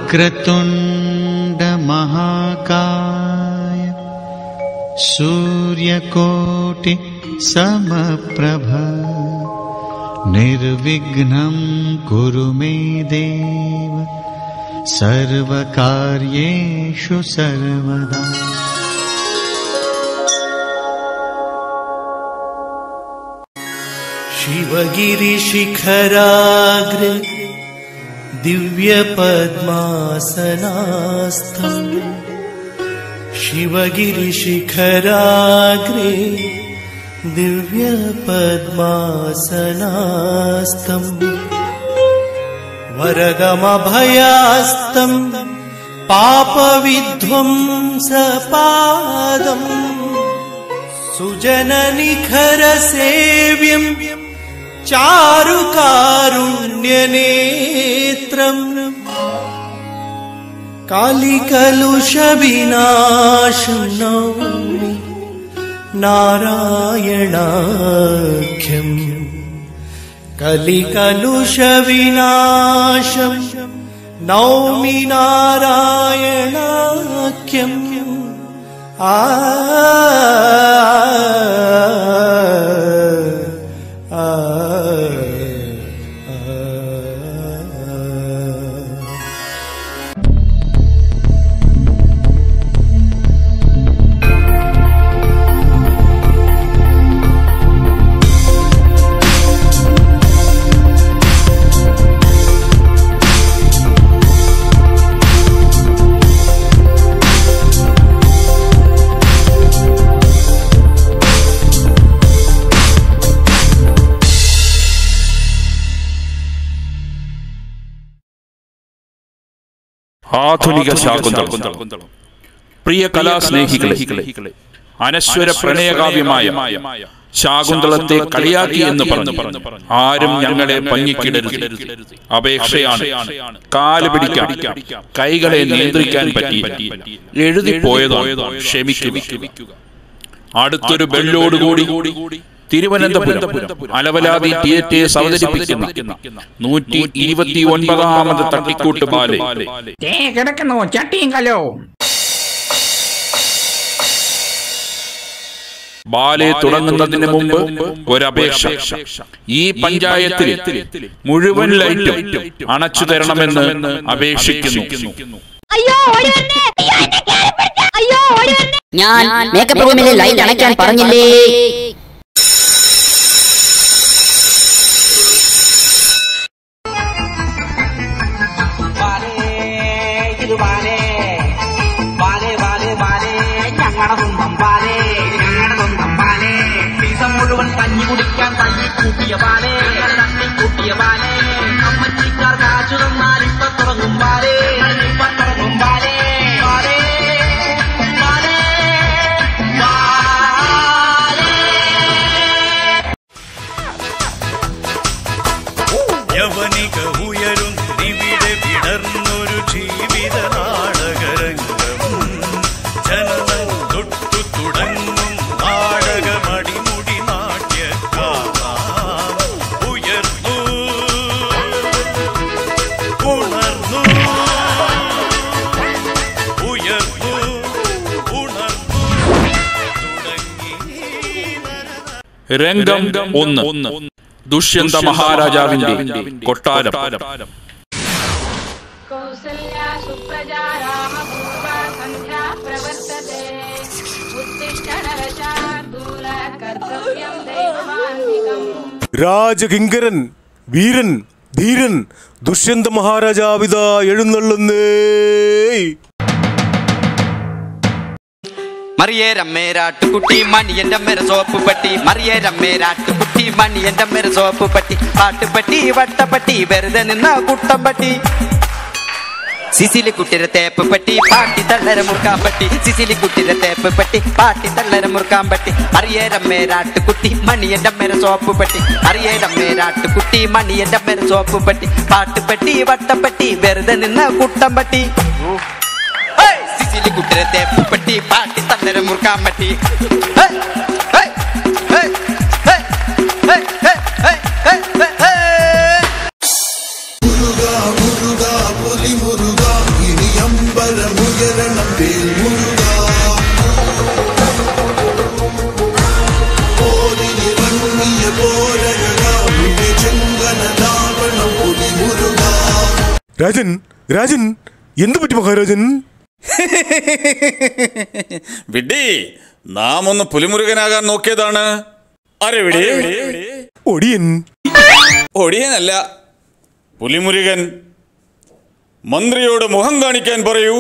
वक्रतुण्डमहाकाय सूर्यकोटि समप्रभ निर्विघ्नं कुरु मे देव सर्वकार्येषु सर्वदा शिवगिरिशिखराग्रे दिव्यपद्मासनास्थम् शिवगिरिशिखराग्रे दिव्यपद्मासनास्थम् वरदमभयास्तम् पापविध्वंसपादम् सुजननिखरसेव्यम् चारुकारुण्यनेत्रम् कालिकलुषविनाशं नौमि नारायणाख्यम् कलिकलुषविनाशम् नौमि नारायणाख्यम् आ आ ആധുനിക ശാകുന്തളം പ്രിയ കലാസ്നേഹികളെ അനശ്വര പ്രണയകാവ്യമായ ശാകുന്തളത്തെ കളിയാക്കി എന്ന് പറഞ്ഞു ആരും ഞങ്ങളെ പഞ്ഞിക്കിടരുത് അപേക്ഷയാണ് കാല് പിടിക്കാൻ കൈകളെ നിയന്ത്രിക്കാൻ പറ്റി എഴുതിപ്പോയതോ ക്ഷമിക്കുക അടുത്തൊരു ബെല്ലോടുകൂടി തിരുവനന്തപുരം അലവലാതി തിയേറ്റേഴ്സ് അവതരിപ്പിക്കുന്ന നൂറ്റി ഇരുപത്തി ഒൻപതാമത് തട്ടിക്കൂട്ട് ബാലെ ദേ കിടക്കുന്നു ചട്ടിയും കലോ ബാലെ തുടങ്ങുന്നതിന് മുമ്പ് ഒരപേക്ഷ ഈ പഞ്ചായത്തിൽ മുഴുവൻ ലൈറ്റും അണച്ചു തരണമെന്ന് അപേക്ഷിക്കുന്നു അയ്യോ ഓടി വരണേ അയ്യോ എന്നെ കേറി പിടിച്ച അയ്യോ ഓടി വരണേ ഞാൻ മേക്കപ്പ് റൂമിലെ ലൈറ്റ് അണയ്ക്കാൻ പറഞ്ഞില്ലേ ബാലേ ഇത് ബാലേ ബാലേ ബാലേ ബാലേ ഞങ്ങളുടെ സ്വന്തം ബാലേ ഞങ്ങളുടെ സ്വന്തം ബാലേ സീസൺ മുഴുവൻ കഞ്ഞി കുടിക്കാൻ തല്ലി കൂട്ടിയ ബാലേ തല്ലി കൂട്ടിയ ബാലേ അമ്മച്ചിക്കാർ കാശു തന്നാൽ ഇപ്പൊ തുടങ്ങും ബാലേ ഇപ്പൊ തുടങ്ങും ബാലേ ബാലേ ബാലേ ബാലേ യവനിക ഉയരുന്നിവിടെ വിടർന്നൊരു ജീവിത നാടകരംഗം ജനനം തൊട്ടു തുടങ്ങും നാടകമടിമുടി നാട്യക്കാർ ഉയർന്നു ഉണർന്നു ഉയർന്നു ഉണർന്നു തുടങ്ങി രംഗം ഒന്ന് ദുഷ്യന്ത മഹാരാജാവിന്റെ കൊട്ടാരം कौसल्या सुप्रजा रामपूर्वा सन्ध्या प्रवर्तते उत्तिष्ठ नरशार्दूल कर्तव्यं दैवमान्तिकम् രാജകിങ്കരൻ വീരൻ ധീരൻ ദുഷ്യന്ത മഹാരാജാവിത എഴുന്നള്ളുന്നേ മറിയേ രമ്മേരാട്ടുകുട്ടി മണിയന്റെ അമ്മര സോപ്പ് പട്ടി മറിയേ രമ്മേരാട്ടുകുട്ടി മണിയന്റെ അമ്മര സോപ്പ് പട്ടി പാട്ടുപട്ടി വട്ടപ്പട്ടി വെറുതെ നിന്ന കുട്ടം പട്ടി സിസിലി കുട്ടിരെ തേപ്പ് പട്ടി പാട്ടി തള്ളര മുറുക്കാൻ പട്ടി സിസിലി കുട്ടിരെ തേപ്പ് പട്ടി പാട്ടി തള്ളര മുറുക്കാൻ പട്ടി അറിയേ രമ്മേരാട്ടുകുട്ടി മണിയന്റെ അമ്മര സോപ്പ് പട്ടി അറിയേ രമ്മേരാട്ടുകുട്ടി മണിയന്റെ അമ്മര സോപ്പ് പട്ടി പാട്ടുപട്ടി വട്ടപ്പട്ടി വെറുതെ നിന്ന കുട്ടം പട്ടി ഹേയ്! സിസിലി കുട്ടിരെ തേപ്പ് പട്ടി പാട്ടി തള്ളര മുറുക്കാൻ പട്ടി ഹേയ്! ഹേയ്! ഹേയ്! ഹേയ്! ഹേയ്! ഹേയ്! ഹേയ്! ഹേയ്! ഹേയ്! ഹേയ്! മുരുക മുരുക പുലി മുരുക കൊട്ടാരമുയരണം വേൽമുരുക ഓരിനിറങ്ങിയ പോരകളാമിന്റെ ചെങ്കനലാവണം പുലിമുരുക രാജൻ രാജൻ എന്തു പറ്റി മഹാരാജൻ വിഡി നാം ഒന്ന് പുലിമുരുകനാകാൻ നോക്കിയതാണ് അരെ വിടി ഒടിയൻ ഒടിയനല്ല പുലിമുരുകൻ മന്ത്രിയോട് മുഖം കാണിക്കാൻ പറയൂ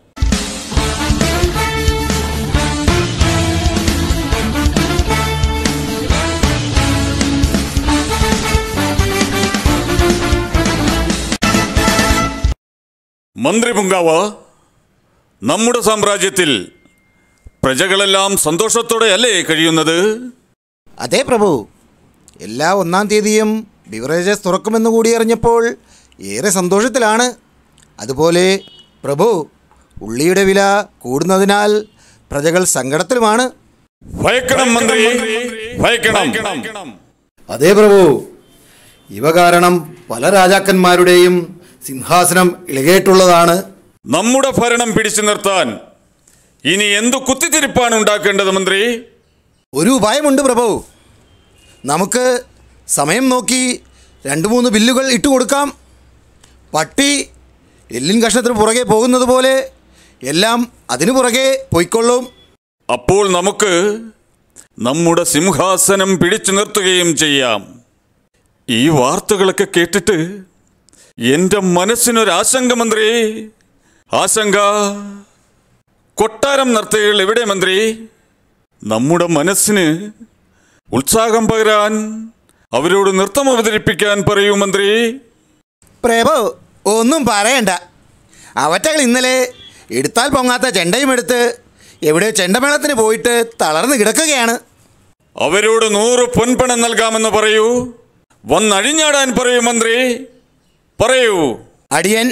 മന്ത്രി പുങ്കാവ നമ്മുടെ സാമ്രാജ്യത്തിൽ പ്രജകളെല്ലാം സന്തോഷത്തോടെ അല്ലേ കഴിയുന്നത് അതെ പ്രഭു എല്ലാ ഒന്നാം തീയതിയും ബിവറേജസ് തുറക്കുമെന്ന് കൂടി അറിഞ്ഞപ്പോൾ ഏറെ സന്തോഷത്തിലാണ് അതുപോലെ പ്രഭു ഉള്ളിയുടെ വില കൂടുന്നതിനാൽ പ്രജകൾ സങ്കടത്തിലുമാണ് ഭയക്കണം മന്ത്രി ഭയക്കണം അതേ പ്രഭു ഇവ കാരണം പല രാജാക്കന്മാരുടെയും സിംഹാസനം ഇളകിയിട്ടുള്ളതാണ് നമ്മുടെ ഭരണം പിടിച്ചു നിർത്താൻ ഇനി എന്തു കുത്തിത്തിരിപ്പാണ് ഉണ്ടാക്കേണ്ടത് മന്ത്രി ഒരു ഉപായമുണ്ട് പ്രഭു നമുക്ക് സമയം നോക്കി രണ്ട് മൂന്ന് ബില്ലുകൾ ഇട്ട് കൊടുക്കാം പട്ടി എല്ലിൻ കഷ്ണത്തിന് പുറകെ പോകുന്നത് പോലെ എല്ലാം അതിനു പുറകെ പോയിക്കൊള്ളും അപ്പോൾ നമുക്ക് നമ്മുടെ സിംഹാസനം പിടിച്ചു നിർത്തുകയും ചെയ്യാം ഈ വാർത്തകളൊക്കെ കേട്ടിട്ട് എന്റെ മനസ്സിനൊരാശങ്ക മന്ത്രി ആശങ്ക കൊട്ടാരം നർത്തകൾ എവിടെ മന്ത്രി നമ്മുടെ മനസ്സിന് ഉത്സാഹം പകരാൻ അവരോട് നൃത്തം അവതരിപ്പിക്കാൻ പറയൂ മന്ത്രി പ്രഭു ഒന്നും പറയണ്ട അവറ്റകൾ ഇന്നലെ എടുത്താൽ പൊങ്ങാത്ത ചെണ്ടയും എടുത്ത് എവിടെ ചെണ്ടമേളത്തിന് പോയിട്ട് തളർന്ന് കിടക്കുകയാണ് അവരോട് നൂറ് പൊൻപണം നൽകാമെന്ന് പറയൂ വന്നഴിഞ്ഞാടാൻ പറയൂ മന്ത്രി പറയൂ അടിയൻ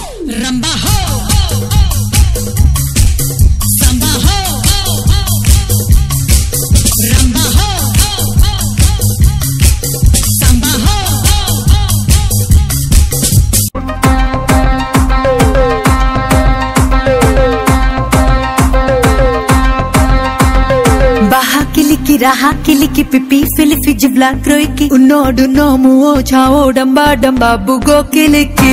Baha kiliki raha kiliki pipi filifi jibla kroiki Unodu nomu o chao damba damba bugo kiliki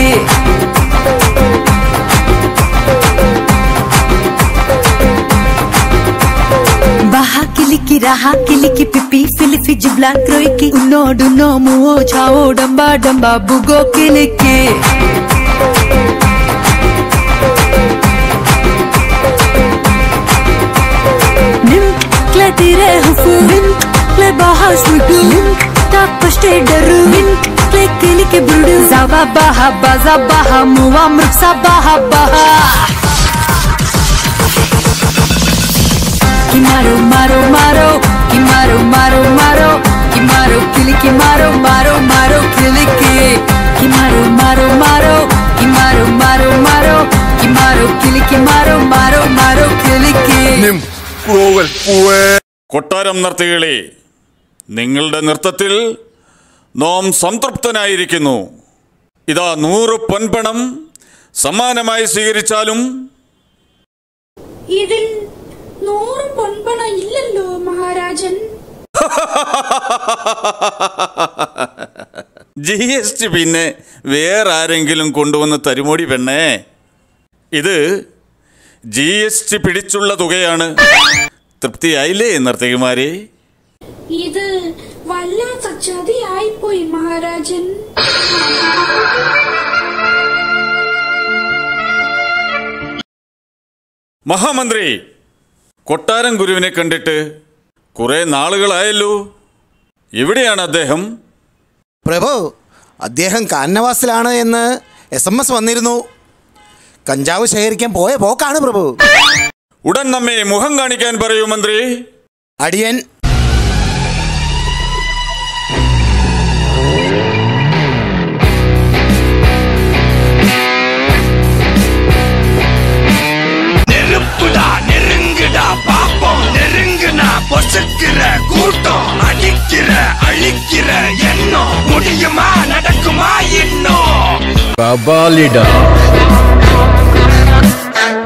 Baha kiliki raha kiliki pipi filifi jibla kroiki Unodu nomu o chao damba damba bugo kiliki Nimmt kle tire hufu Nimmt kle bahas nudu Nimmt tak pashte daru Nimmt kle kili ke budu Zaba baha baza baha Muwa mruksa baha baha Kimaro maro maro Kimaro maro maro Kimaro kili kimaro maro maro kili ki Kimaro maro maro Kimaro maro maro Kimaro kili kimaro maro maro kili ki കൊട്ടാരം നർത്തകളെ നിങ്ങളുടെ നൃത്തത്തിൽ നാം സംതൃപ്തനായിരിക്കുന്നു ഇതാ നൂറ് പൊൻപണം സമ്മാനമായി സ്വീകരിച്ചാലും ഇതിൽ നൂറ് പൊൻപണ ഇല്ലല്ലോ മഹാരാജൻ ജി എസ് ടി പിന്നെ വേറെ ആരെങ്കിലും കൊണ്ടുവന്ന് തരുമോടി പെണ്ണേ ഇത് ജി എസ് ടി പിടിച്ചുള്ള തുകയാണ് തൃപ്തിയായില്ലേ നർത്തകിമാരെ ഇത് വല്ലാത്ത ചതിയായിപ്പോയി മഹാരാജൻ മഹാമന്ത്രി കൊട്ടാരം ഗുരുവിനെ കണ്ടിട്ട് കുറെ നാളുകളായല്ലോ എവിടെയാണ് അദ്ദേഹം പ്രഭു അദ്ദേഹം കാന്നവാസിലാണ് എന്ന് എസ് എം എസ് വന്നിരുന്നു കഞ്ചാവ് ശേഖരിക്കാൻ പോയ പോക്കാണ് പ്രഭു ഉടൻ നമ്മെ മുഖം കാണിക്കാൻ പറയൂ മന്ത്രി അടിയൻ நெருப்புடா நெருங்குடா பாப்போம் நெருங்குனா பொசுக்கிற கூட்டம் அடிக்கிற அழிக்கிற எண்ணம் முடியுமா நடக்குமா இன்னும் കപാലിട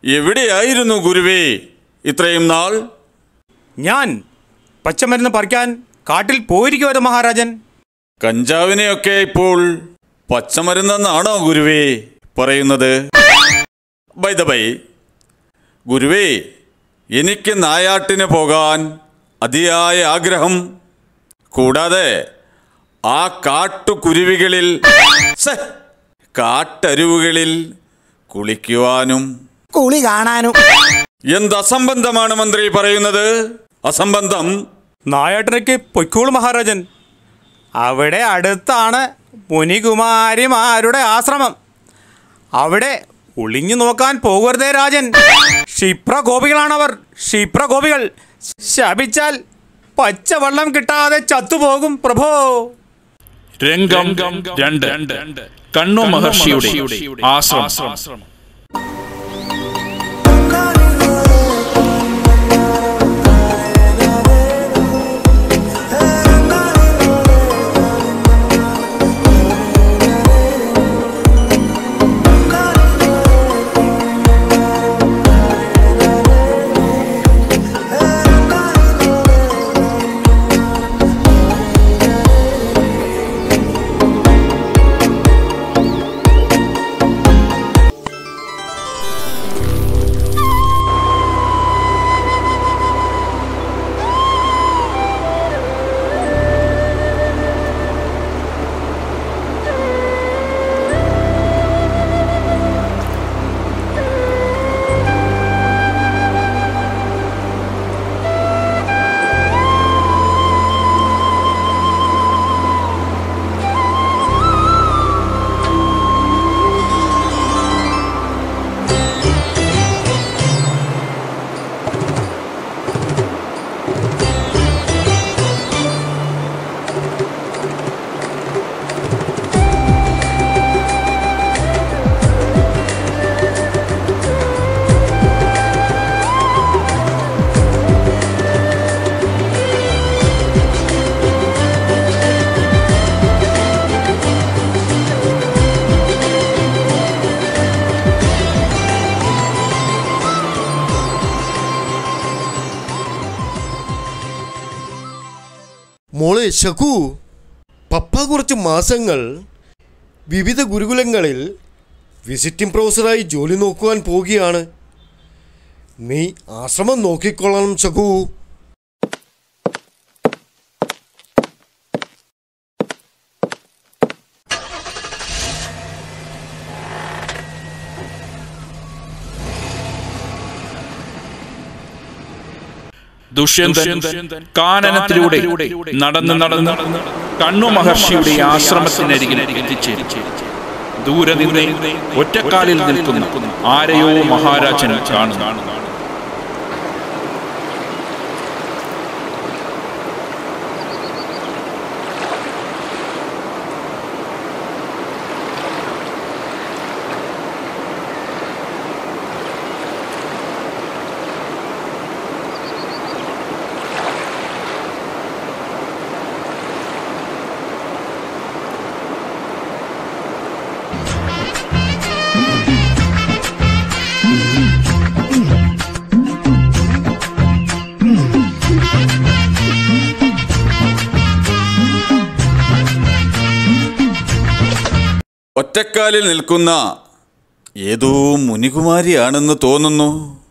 എവിടെയായിരുന്നു ഗുരുവേ ഇത്രയും നാൾ ഞാൻ പച്ചമരുന്ന് പറിക്കാൻ കാട്ടിൽ പോയിരിക്കുമായിരുന്നു മഹാരാജൻ കഞ്ചാവിനെയൊക്കെ ഇപ്പോൾ പച്ചമരുന്നെന്നാണോ ഗുരുവേ പറയുന്നത് ബൈ ദ ബൈ ഗുരുവേ എനിക്ക് നായാട്ടിന് പോകാൻ അതിയായ ആഗ്രഹം കൂടാതെ ആ കാട്ടുകുരുവികളിൽ ഛെ, കാട്ടരുവുകളിൽ കുളിക്കുവാനും കുളി കാണാനും എന്ത് അസംബന്ധമാണ് മന്ത്രി പറയുന്നത് അസംബന്ധം നായാട്ടിനൊക്കെ പൊയ്ക്കോളൂ മഹാരാജൻ അവിടെ അടുത്താണ് മുനികുമാരിമാരുടെ ആശ്രമം അവിടെ ഒളിഞ്ഞു നോക്കാൻ പോകരുതേ രാജൻ ക്ഷിപ്രകോപികളാണവർ ക്ഷിപ്രകോപികൾ ശപിച്ചാൽ പച്ചവെള്ളം കിട്ടാതെ ചത്തുപോകും പ്രഭോ രംഗം രണ്ട് കണ്ണു മഹർഷിയുടെ ആശ്രമം മോളെ ശകു പപ്പ കുറച്ച് മാസങ്ങൾ വിവിധ ഗുരുകുലങ്ങളിൽ വിസിറ്റിംഗ് പ്രൊഫസറായി ജോലി നോക്കുവാൻ പോവുകയാണ് നീ ആശ്രമം നോക്കിക്കൊള്ളണം ശകു ദുഷ്യന്തൻ കാനനത്തിലൂടെ നടന്ന് നടന്ന് കണ്ണു മഹർഷിയുടെ ആശ്രമത്തിനരികിൽ എത്തിച്ചേരും ദൂരെ നിന്ന് ഒറ്റക്കാലിൽ നിൽക്കുന്ന ആരെയോ മഹാരാജൻ കാണുന്നു ഒറ്റക്കാലിൽ നിൽക്കുന്ന ഏതോ മുനികുമാരിയാണെന്ന് തോന്നുന്നു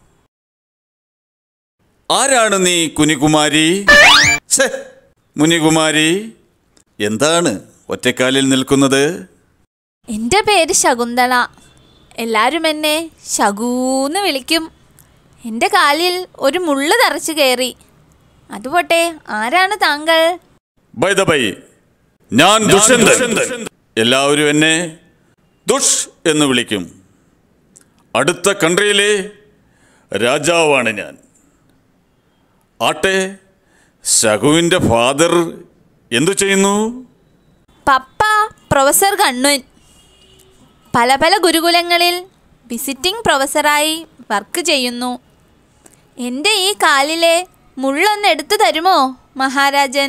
ആരാണ് നീ കുനികുമാരി ഛെ, മുനികുമാരി എന്താണ് ഒറ്റക്കാലിൽ നിൽക്കുന്നത് എൻ്റെ പേര് ശകുന്തള എല്ലാവരും എന്നെ ശകൂന്ന് വിളിക്കും എൻ്റെ കാലിൽ ഒരു മുള്ള് തറച്ചു കയറി അതുപോട്ടെ ആരാണ് താങ്കൾ ബൈ ദ ബൈ ഞാൻ ദുഷ്യന്തൻ എല്ലാവരും എന്നെ ദുഷ് എന്ന് വിളിക്കും അടുത്ത കൺട്രിയിലെ രാജാവാണ് ഞാൻ ആട്ടെ ശകുവിൻ്റെ ഫാദർ എന്തു ചെയ്യുന്നു പപ്പ പ്രൊഫസർ കണ്ണുൻ പല പല ഗുരുകുലങ്ങളിൽ വിസിറ്റിംഗ് പ്രൊഫസറായി വർക്ക് ചെയ്യുന്നു എൻ്റെ ഈ കാലിലെ മുള്ളൊന്ന് എടുത്തു തരുമോ മഹാരാജൻ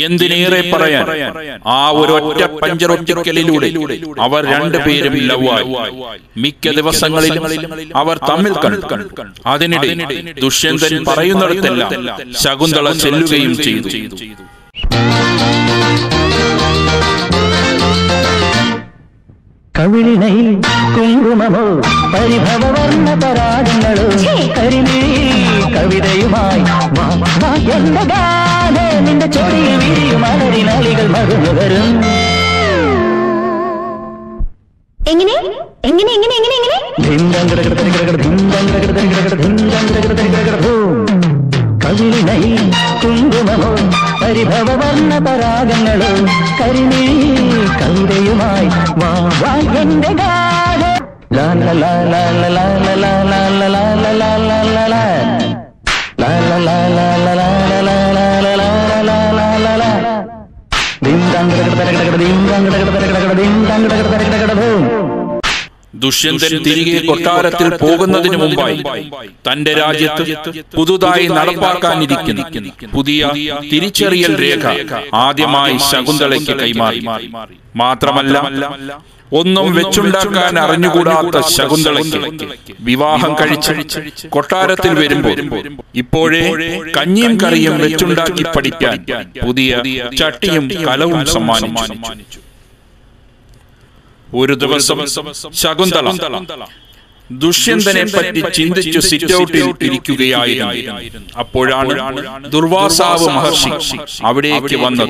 എന്തിനേറെ പറയാൻ ആ ഒരു ഒറ്റ പഞ്ചറൊട്ടിക്കലിലൂടെ അവർ രണ്ടുപേരും ലവായി മിക്ക ദിവസങ്ങളിലും അവർ തമ്മിൽ കണ്ടു അതിനിടെ ദുഷ്യന്തൻ പറയുന്നിടത്തെല്ലാം ശകുന്തള ചെല്ലുകയും ചെയ്തു കവിളിണയിൽ കുങ്കുമമോ പരിഭവവർണ്ണ പരാഗങ്ങളോ കരിമീ കവിതയുമായി വാ, വാ, എന്റെ ഗാനെ നിന്റെ ചൊടിയിൽ വിരിയും അലരിനാളികൾ മറന്നു വരും എങ്ങനെ എങ്ങനെ എങ്ങനെ എങ്ങനെ എങ്ങനെ ധിന്തം കിടകിട തരികിടകിട ധിന്തം കിടകിട തരികിടകിട ധിന്തം കിടകിട തരികിടകിട ധൂം. കവിളിണയിൽ കുങ്കുമമോ പരിഭവവർണ്ണ പരാഗങ്ങളോ കരിമീ കവിതയുമായി വാ വാ എന്റെ ഗാനെ ലാ ലാ ലാ ലാ ലാ ലാ ലാ ലാ ലാ ലാ ലാ ലാ ലാ ലാ ലാ ലാ. ലാ ലാ ലാ ലാ ലാ ലാ ലാ ലാ ലാ ലാ ലാ ലാ ലാ ലാ ലാ. ധിന്തം കിടകിട തരികിടകിട ധിന്തം കിടകിട തരികിടകിട ധിന്തം കിടകിട തരികിടകിട ധൂം. ദുഷ്യന്തൻ തിരികെ കൊട്ടാരത്തിൽ പോകുന്നതിന് മുമ്പായി തന്റെ രാജ്യത്ത് പുതുതായി നടപ്പാക്കാനിരിക്കുന്ന പുതിയ തിരിച്ചറിയൽ രേഖ ആദ്യമായി ശകുന്തളയ്ക്ക് കൈമാറി മാത്രമല്ല ഒന്നും വെച്ചുണ്ടാക്കാൻ അറിഞ്ഞുകൂടാത്ത ശകുന്തളയ്ക്ക് വിവാഹം കഴിച്ച് കൊട്ടാരത്തിൽ വരുമ്പോൾ ഇപ്പോഴേ കഞ്ഞിയും കറിയും വെച്ചുണ്ടാക്കി പഠിക്കാൻ പുതിയ ചട്ടിയും കലവും സമ്മാനിച്ചു ഒരു ദിവസം ശകുന്തള ദുഷ്യന്തനെ പറ്റി ചിന്തിച്ചു സിറ്റൗട്ടിൽ ഇരിക്കുകയായിരുന്നു അപ്പോഴാണ് ദുർവാസാവ് മഹർഷി അവിടേക്ക് വന്നത്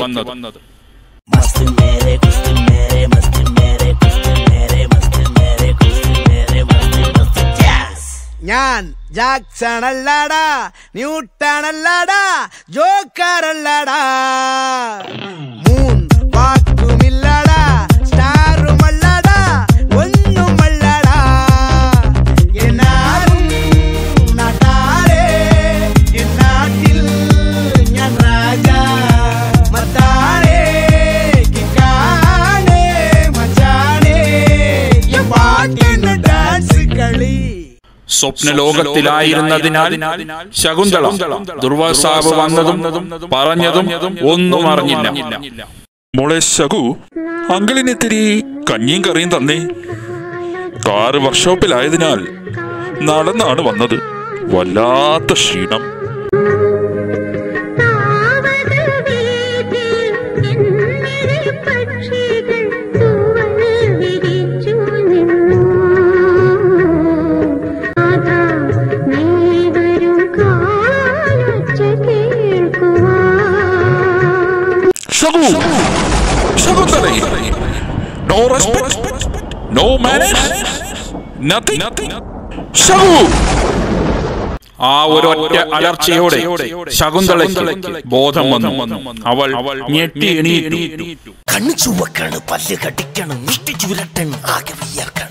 ഞാൻ ജാക്സൺ അല്ലാടാ ന്യൂട്ടൺ അല്ലാടാ ജോക്കർ അല്ലാടാ മൂൺ വാക്കുമില്ലടാ സ്റ്റാറും അല്ലാടാ ഒന്നുമല്ലടാ എന്നാലും നാട്ടാരെ എന്നാട്ടിൽ ഞാൻ രാജ മത്താരെ കിക്കാനെ മച്ചാനെ ഈ പാട്ടിന് ഡാൻസ് കളി സ്വപ്നലോകത്തിലായിരുന്നതിനാൽ ശകുന്തള ദുർവാസാവ് വന്നതും പറഞ്ഞതും ഒന്നും അറിഞ്ഞില്ല മോളെ ശകു അങ്കിളിന് ഇത്തിരി കഞ്ഞിയും കറിയും തന്നേ കാറ് വർക്ക്ഷോപ്പിലായതിനാൽ നടന്നാണ് വന്നത് വല്ലാത്ത ക്ഷീണം ശകു ശകുന്തളേ no respect no manage nothing ശകു ആ ഒരൊറ്റ അലർച്ചയോടെ ശകുന്തളയ്ക്ക് ബോധം വന്നു അവൾ ഞെട്ടി എണീറ്റു കണ്ണു ചുവക്കാണ് പല്ല് കടിക്കണം മുഷ്ടി ചുരട്ടൻ ആകെ വയ്യാക്കാണ്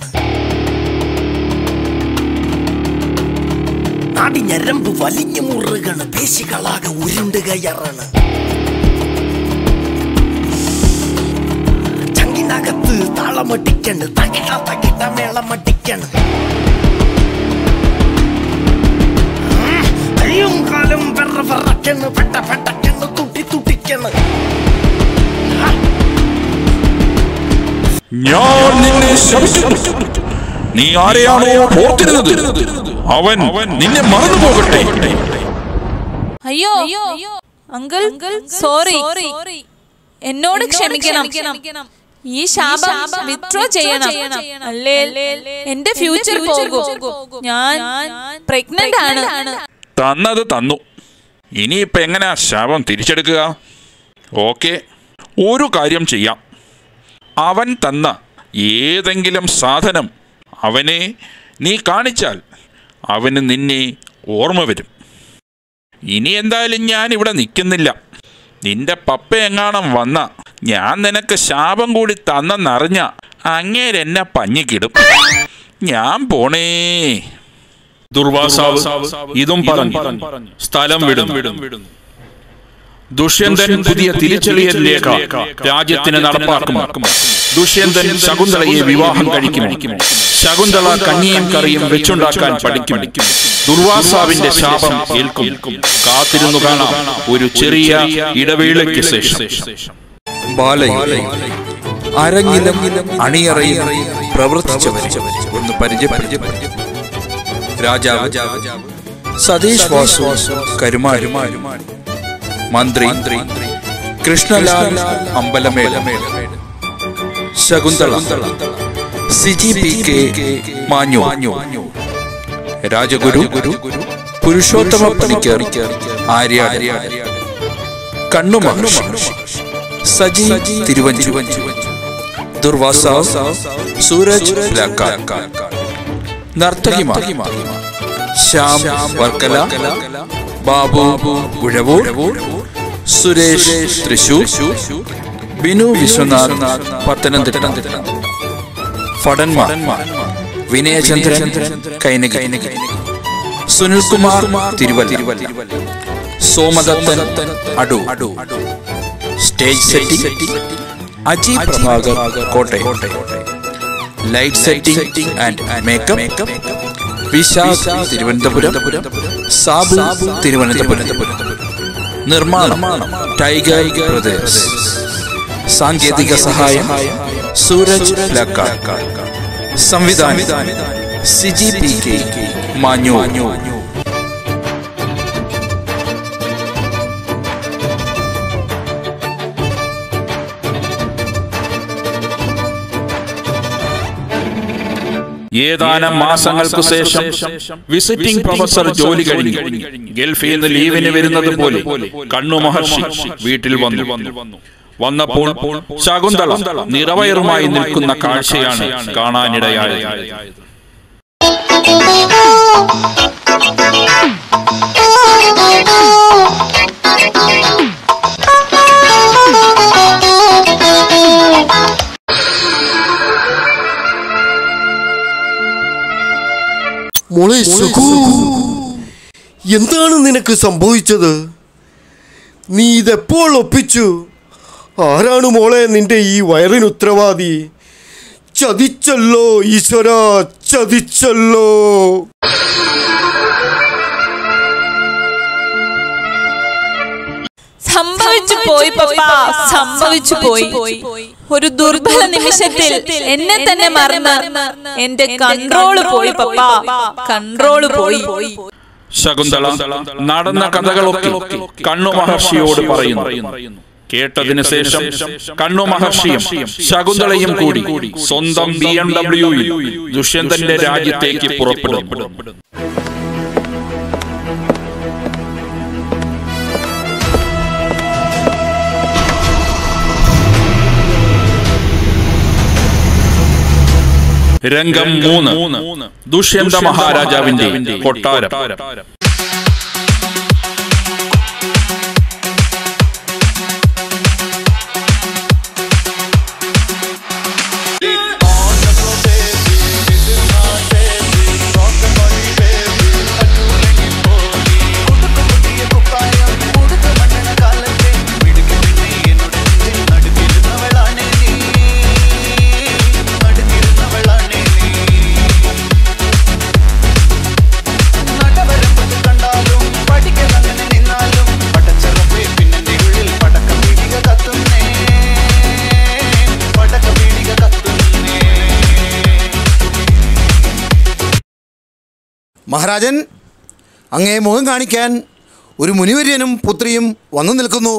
നാടി ഞരമ്പ് വലിഞ്ഞു മുറുകണ് പേശികളാകെ ഉരുണ്ട് കയറാണ് ചങ്കിനകത്ത് താളമട്ടിക്കണ് തകിട തകിട മേളമട്ടിക്കണ് കയ്യും കാലും വെറ വെറക്കണ് പെട്ട പെട്ടക്കണ് തുട്ടി തുട്ടിക്കണ് ഞാൻ നിന്നെ ശപിക്കുന്നു നീ ആരെയാണോ ഓർത്തിരുന്നത് അവൻ നിന്നെ മറന്നു പോകട്ടെ അയ്യോ അങ്കിൾ സോറി എന്നോട് ക്ഷമിക്കണം ഈ ശാപം വിത്ഡ്രോ ചെയ്യണം അല്ലേ എന്റെ ഫ്യൂച്ചർ പോകും ഞാൻ പ്രഗ്നന്റ് ആണ് തന്നത് തന്നു ഇനിയിപ്പോ എങ്ങനെയാ ശാപം തിരിച്ചെടുക്കുക ഓക്കെ ഒരു കാര്യം ചെയ്യാം അവൻ തന്ന ഏതെങ്കിലും സാധനം അവനെ നീ കാണിച്ചാൽ അവന് നിന്നെ ഓർമ്മ വരും ഇനി എന്തായാലും ഞാൻ ഇവിടെ നിൽക്കുന്നില്ല നിന്റെ പപ്പ എങ്ങാണം വന്ന ഞാൻ നിനക്ക് ശാപം കൂടി തന്നെന്നറിഞ്ഞ അങ്ങേരെന്നെ പഞ്ഞിക്കിടും ഞാൻ പോണേ ദുർവാസാവ് ഇതും പറഞ്ഞു സ്ഥലം വിടുന്നു ദുഷ്യന്തൻ പുതിയ തിരിച്ചറിയൽ രേഖ രാജ്യത്തിന് നടപ്പാക്കും ദുഷ്യന്തൻ ശകുന്തളയെ വിവാഹം കഴിക്കും ശകുന്തള കഞ്ഞിയും കറിയും വെച്ചുണ്ടാക്കാൻ പഠിക്കും ദുർവാസാവിന്റെ ശാപം ഏൽക്കും കാത്തിരുന്നു കാണാം ഒരു ചെറിയ ഇടവേളയ്ക്ക് ശേഷം ബാലയിൽ അരങ്ങിലും അണിയറയിലും പ്രവർത്തിച്ചവരെ ഒന്ന് പരിചയപ്പെടുത്തി രാജാവ് സതീഷ് വാസു കരുമാരു മന്ത്രി കൃഷ്ണലാൽ അമ്പലമേള ശകുന്തള സിജി പി കെ മാഞ്ഞു രാജഗുരു പുരുഷോത്തമ പണിക്കർ ആര്യ കണ്ണു മഹർഷി സജി തിരുവഞ്ചു ദുർവാസ സൂരജ് ലാക്ക നർത്തകിമാർ ശ്യാം വർക്കല ബാബു ഉഴവൂർ സുരേഷ് തൃശൂർ ബിനു വിശ്വനാഥ് പത്തനംതിട്ട ഫടന്മാർ വിനയചന്ദ്രൻ കൈനകി സുനിൽകുമാർ തിരുവല്ല സോമദത്തൻ അടു stage setting Aji Prabhakar Kottayam light setting and makeup Vishakh Thiruvananthapuram Sabu Thiruvananthapuram നിർമ്മാണം ടൈഗർ ബ്രദേഴ്സ് സാങ്കേതിക സഹായം സൂരജ് ലക്ക സംവിധാനം സിജി പി കെ മാഞ്ഞു ഏതാനും മാസങ്ങൾക്ക് ശേഷം വിസിറ്റിംഗ് പ്രൊഫസർ ജോലി കഴിഞ്ഞു ഗൾഫിൽ നിന്ന് ലീവിന് വരുന്നത് പോലെ കണ്ണു മഹർഷി വീട്ടിൽ വന്നു വന്നപ്പോൾ ശകുന്തള നിറവയറുമായി നിൽക്കുന്ന കാഴ്ചയാണ് കാണാനിടയായത് മോളെ സുഖു എന്താണ് നിനക്ക് സംഭവിച്ചത് നീ ഇതെപ്പോൾ ഒപ്പിച്ചു ആരാണ് മോളെ നിന്റെ ഈ വയറിന് ഉത്തരവാദി ചതിച്ചല്ലോ ഈശ്വര ചതിച്ചല്ലോ സംഭവിച്ചു പോയി പപ്പ സംഭവിച്ചു പോയി ഒരു ദുർബല നിമിഷത്തിൽ എന്നെ തന്നെ മറന്ന് എന്റെ കൺട്രോള് പോയി പപ്പ കൺട്രോള് പോയി ശകുന്തള നടന്ന കഥകളൊക്കെ കണ്ണു മഹർഷിയോട് പറയുന്നു കേട്ടതിനു ശേഷം കണ്ണു മഹർഷിയും ശകുന്തളയും കൂടി സ്വന്തം ബി എം ഡബ്ല്യുയിൽ ദുഷ്യന്തന്റെ രാജ്യത്തേക്ക് പുറപ്പെടും രംഗം മൂന്ന് ദുഷ്യന്ത മഹാരാജാവിന്റെ കൊട്ടാരം മഹാരാജൻ അങ്ങേ മുഖം കാണിക്കാൻ ഒരു മുനിവര്യനും പുത്രിയും വന്നു നിൽക്കുന്നു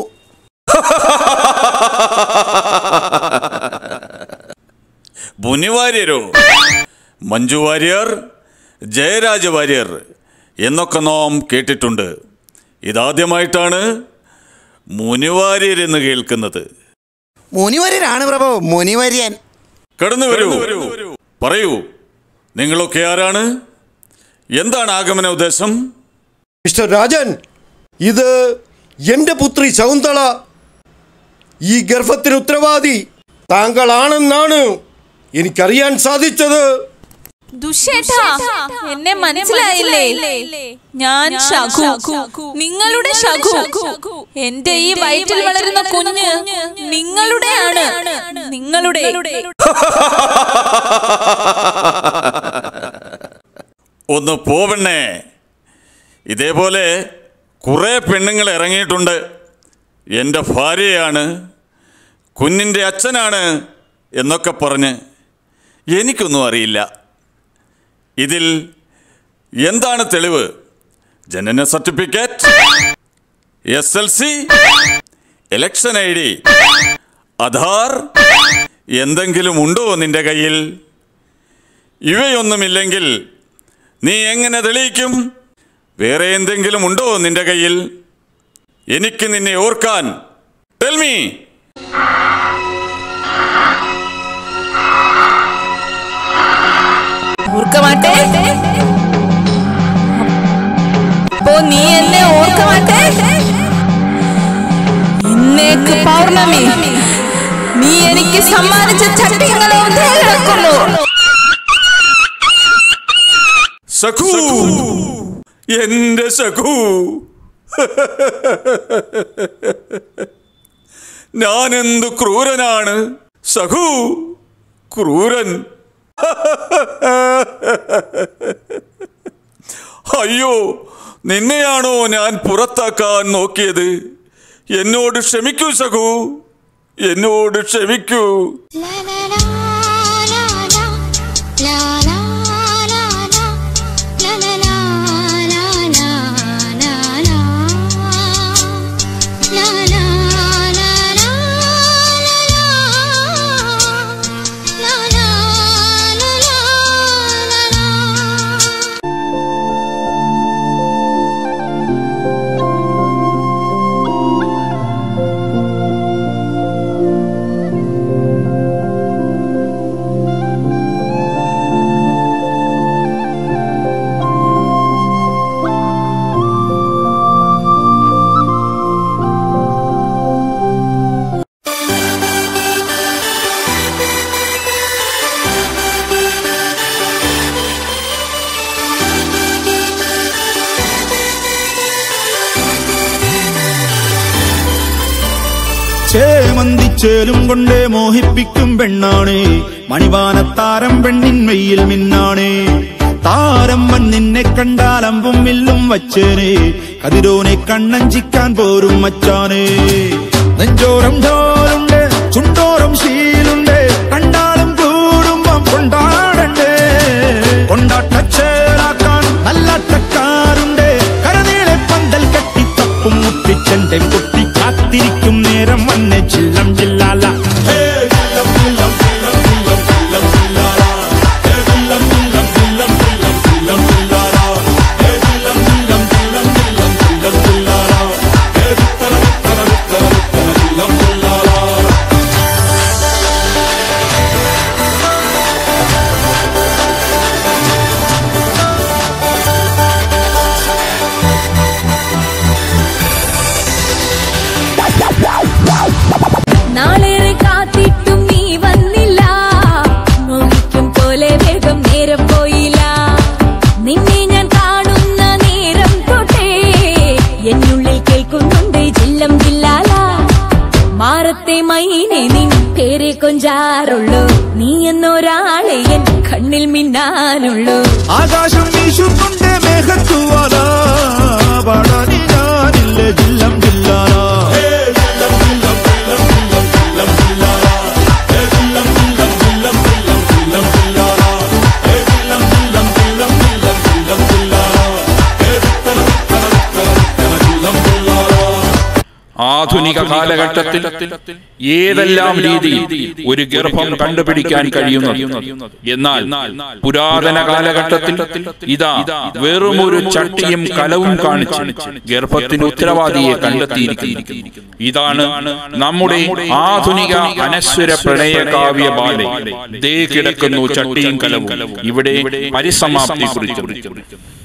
മുനിവാര്യരോ മഞ്ജു വാര്യർ ജയരാജ വാര്യർ എന്നൊക്കെ നാം കേട്ടിട്ടുണ്ട് ഇതാദ്യമായിട്ടാണ് മുനിവാര്യർ എന്ന് കേൾക്കുന്നത് മുനിവര്യനാണ് പ്രഭു മുനിവര്യൻ കടന്നു വരൂ പറയൂ നിങ്ങളൊക്കെ ആരാണ് എന്താണ് ആഗമന ഉദ്ദേശം മിസ്റ്റർ രാജൻ ഇത് എന്റെ പുത്രി ശകുന്തള ഈ ഗർഭത്തിന് ഉത്തരവാദി താങ്കളാണെന്നാണ് എനിക്കറിയാൻ സാധിച്ചത് ദുഷേട്ടാ എന്നെ മനസ്സിലായില്ലേ ഞാൻ ശഖു നിങ്ങളുടെ ശഖു എന്റെ ഈ വയറ്റിൽ വളരുന്ന കുഞ്ഞ് നിങ്ങളുടെയാണ് നിങ്ങളുടെ ഒന്ന് പോവണ്ണേ ഇതേപോലെ കുറേ പെണ്ണുങ്ങൾ ഇറങ്ങിയിട്ടുണ്ട് എൻ്റെ ഭാര്യയാണ് കുഞ്ഞിൻ്റെ അച്ഛനാണ് എന്നൊക്കെ പറഞ്ഞ് എനിക്കൊന്നും അറിയില്ല ഇതിൽ എന്താണ് തെളിവ് ജനന certificate S L C election I D Aadhaar എന്തെങ്കിലും ഉണ്ടോ നിന്റെ കയ്യിൽ ഇവയൊന്നുമില്ലെങ്കിൽ നീ എങ്ങനെ തെളിയിക്കും വേറെ എന്തെങ്കിലും ഉണ്ടോ നിന്റെ കയ്യിൽ എനിക്ക് നിന്നെ ഓർക്കാൻ ടെൽമി ഓർക്ക മാട്ടേ അപ്പോ നീ എന്നെ ഓർക്ക മാട്ടേ ഇന്നേക്ക് പൗർണമി നീ എനിക്ക് സമ്മാനിച്ച ചട്ടിങ്ങളെ കിടക്കുന്നു സഖു എന്റെ സഖു ഞാനെന്തു ക്രൂരനാണ് സഖു ക്രൂരൻ അയ്യോ നിന്നെയാണോ ഞാൻ പുറത്താക്കാൻ നോക്കിയത് എന്നോട് ക്ഷമിക്കൂ സഖു എന്നോട് ക്ഷമിക്കൂ ചേമന്തിച്ചേലും കൊണ്ടേ മോഹിപ്പിക്കും പെണ്ണാണ് മണിവാനത്താരം പെണ്ണിൻ മെയ്യിൽ മിന്നാണ് താരം വൻ നിന്നെ കണ്ടാൽ അമ്പും വില്ലും വച്ചേനെ കതിരോനെ കണ്ണഞ്ചിക്കാൻ പോരും മച്ചാനെ നെഞ്ചോരം ധോലുണ്ട് ചുണ്ടോരം ശീലുണ്ട് കണ്ടാലും കൂടുമ്പം കൊണ്ടാടണ്ടേ കൊണ്ടാട്ടച്ചേലാക്കാൻ നല്ലാട്ടക്കാരുണ്ട് കരനീളെ പന്തൽ കെട്ടി തപ്പും മുട്ടിച്ചെന്റെ കുട്ടി കാത്തിരിക്കും നേരം വന്നെ ചില്ലം ജില്ലാല നാളേറെ കാത്തിട്ടും നീ വന്നില്ല മോഹിക്കും പോലെ വേഗം നേരം പോയില്ല നിന്നെ ഞാൻ കാണുന്ന നേരം തൊട്ടേ എന്നുള്ളിൽ കേൾക്കുന്നുണ്ട് ജില്ലം ജില്ലാല മാറത്തെ മൈനെ നിൻ പേരെ കൊഞ്ചാറുള്ളൂ നീ എന്നൊരാളെ എൻ കണ്ണിൽ മിന്നാനുള്ളൂ ആകാശം വീശുന്നുണ്ട് മേഘത്തുവാല പാടാനി ഞാനില്ല ജില്ലം ജില്ലാല ആധുനിക കാലഘട്ടത്തിൽ ഏതെല്ലാം രീതിയിൽ ഒരു ഗർഭം കണ്ടുപിടിക്കാൻ കഴിയുന്നത് എന്നാൽ പുരാതന കാലഘട്ടത്തിൽ ഇതാ വെറുമൊരു ചട്ടിയും കലവും കാണിച്ച് ഗർഭത്തിന് ഉത്തരവാദിയെ കണ്ടെത്തിയിരിക്കുന്നു ഇതാണ് നമ്മുടെ ആധുനിക അനശ്വര പ്രണയ കാവ്യ ബാല ദേ കിടക്കുന്നു ചട്ടിയും കലവും ഇവിടെ പരിസമാപ്തി കുറിച്ചു